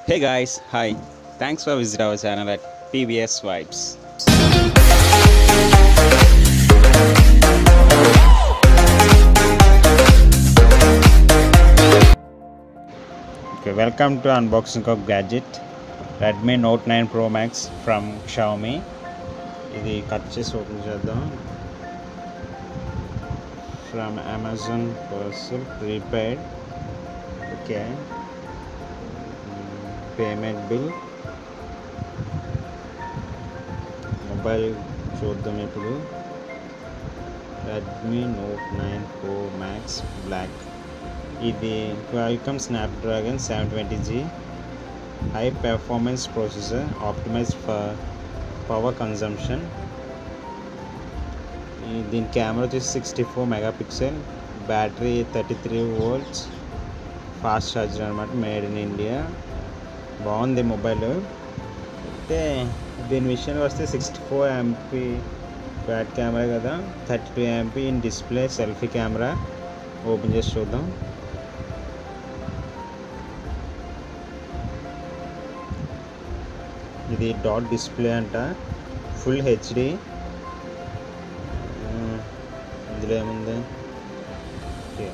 Hey guys, hi. Thanks for visiting our channel at PBS Vibes. Okay, welcome to unboxing of gadget Redmi Note 9 Pro Max from Xiaomi. ఇది cut చేసి open చేద్దాం from Amazon parcel prepaid okay payment bill mobile చూద్దాం ఇప్పుడు Redmi Note nine Pro Max black ఇది Qualcomm Snapdragon seven twenty G high performance processor optimised for power consumption దీని camera వచ్చేసి sixty four megapixel battery thirty three volts fast charger అనమాట made in India బాగుంది mobile అయితే దీని విషయానికి వస్తే sixty four MP back camera కదా thirty two MP in display selfie camera open చేసి చూద్దాం ఇది డాట్ డిస్ప్లే అంట ఫుల్ హెచ్డి ఇందులో ఏముంది ఓకే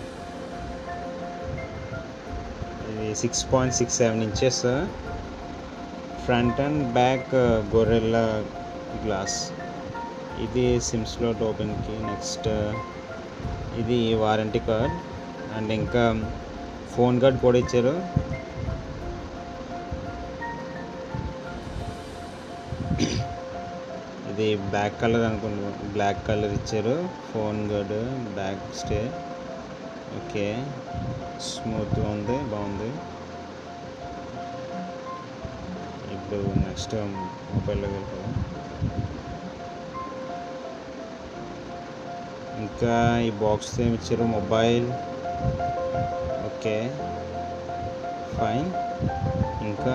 ఇది six point six seven inches front and back Gorilla glass ఇది సిమ్ స్లాట్ ఓపెన్కి నెక్స్ట్ ఇది వారంటీ కార్డ్ అండ్ ఇంకా ఫోన్ కార్డ్ కూడా ఇచ్చారు ఇది బ్లాక్ కలర్ అనుకుంటా బ్లాక్ కలర్ ఇచ్చారు phone card back stay okay స్మూత్గా ఉంది బాగుంది ఇప్పుడు నెక్స్ట్ మొబైల్లోకి వెళ్ళిపోదాం ఇంకా ఈ బాక్స్ ఏమి ఇచ్చారు మొబైల్ ఓకే ఫైన్ ఇంకా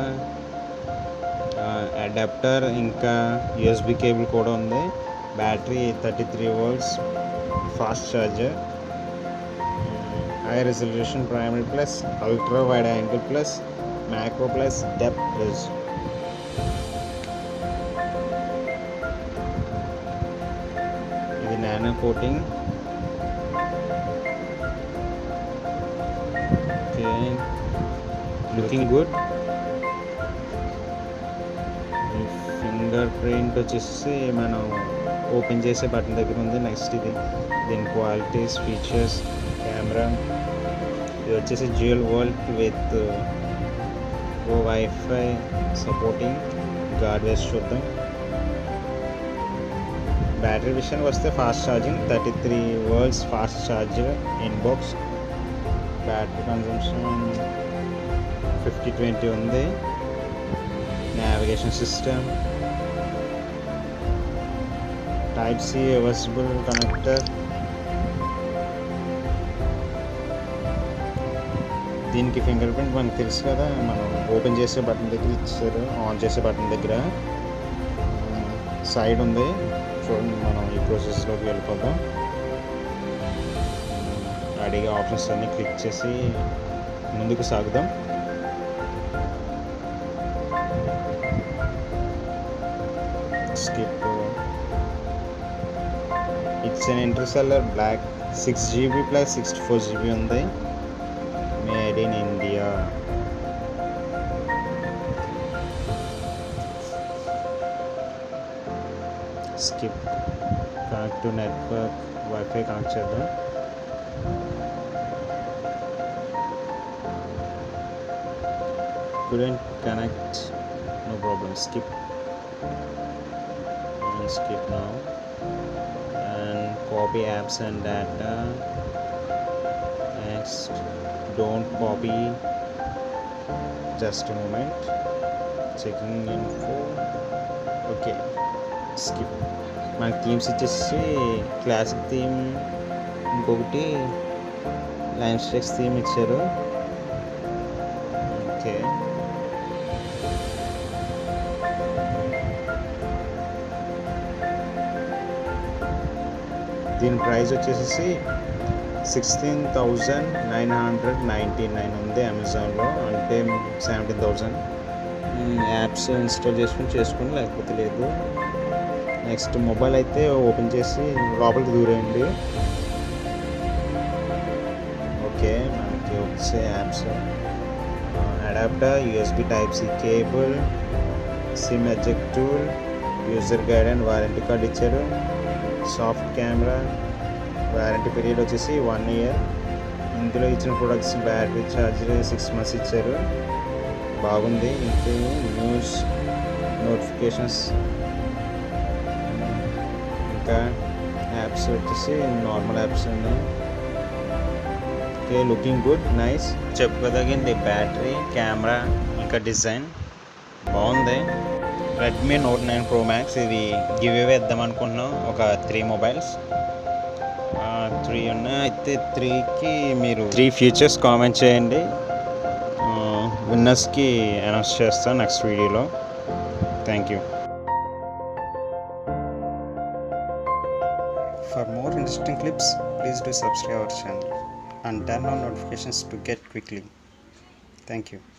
అడాప్టర్ ఇంకా యూఎస్బి కేబుల్ కూడా ఉంది battery thirty three volts fast charger high resolution primary plus ultra wide angle plus macro plus depth plus ఇది nano coating okay looking good finger print వచ్చేసి మనం open చేసే button దగ్గర ఉంది నెక్స్ట్ ఇది దీని క్వాలిటీస్ ఫీచర్స్ కెమెరా ఇది వచ్చేసి జియల్ వరల్డ్ విత్ ఓ వైఫై సపోర్టింగ్ గార్డ్ వేసి చూద్దాం బ్యాటరీ విషయానికి వస్తే fast charging thirty three watts fast charger in box battery consumption fifty twenty ఉంది navigation system type C reversible connector దీనికి ఫింగర్ ప్రింట్ మనకు తెలుసు కదా మనం ఓపెన్ చేసే బటన్ దగ్గర ఇచ్చారు ఆన్ చేసే బటన్ దగ్గర సైడ్ ఉంది చూడండి మనం ఈ ప్రాసెస్లోకి వెళ్ళిపోదాం అడిగే ఆప్షన్స్ అన్నీ క్లిక్ చేసి ముందుకు సాగుదాం skip it's an Interstellar black six GB plus sixty four GB ఉంది made in India skip connect to network wifi connect చేద్దాం couldn't connect no problem skip and skip now and copy apps and data next don't copy just a moment checking info okay skip మన themes వచ్చేసి classic theme ఇంకొకటి line streaks theme ఇచ్చారు okay దీని price వచ్చేసి sixteen thousand nine hundred ninety nine ఉంది అమెజాన్లో అంటే seventeen thousand apps install చేసుకుని చేసుకుని లేకపోతే లేదు నెక్స్ట్ మొబైల్ అయితే ఓపెన్ చేసి లోపలికి దూరేయండి ఓకే మనకి వచ్చే apps adapter USB type C cable SIM eject tool user guide and warranty card ఇచ్చారు సాఫ్ట్ కెమెరా వారంటీ పీరియడ్ వచ్చేసి వన్ ఇయర్ ఇందులో ఇచ్చిన products battery charger six months ఇచ్చారు బాగుంది ఇంకా న్యూస్ నోటిఫికేషన్స్ ఇంకా యాప్స్ వచ్చేసి నార్మల్ యాప్స్ ఉన్నాయి ఓకే లుకింగ్ గుడ్ నైస్ చెప్పుకోదగింది బ్యాటరీ కెమెరా ఇంకా డిజైన్ బాగుంది Redmi Note nine Pro Max ఇది గివ్ అవే ఇద్దాం అనుకుంటున్నాం ఒక త్రీ మొబైల్స్ త్రీ ఉన్నాయి అయితే త్రీకి మీరు త్రీ ఫీచర్స్ కామెంట్ చేయండి విన్నర్స్కి అనౌన్స్ చేస్తాను నెక్స్ట్ వీడియోలో thank you for more interesting clips please do subscribe our channel and turn on notifications to get quickly. Thank you.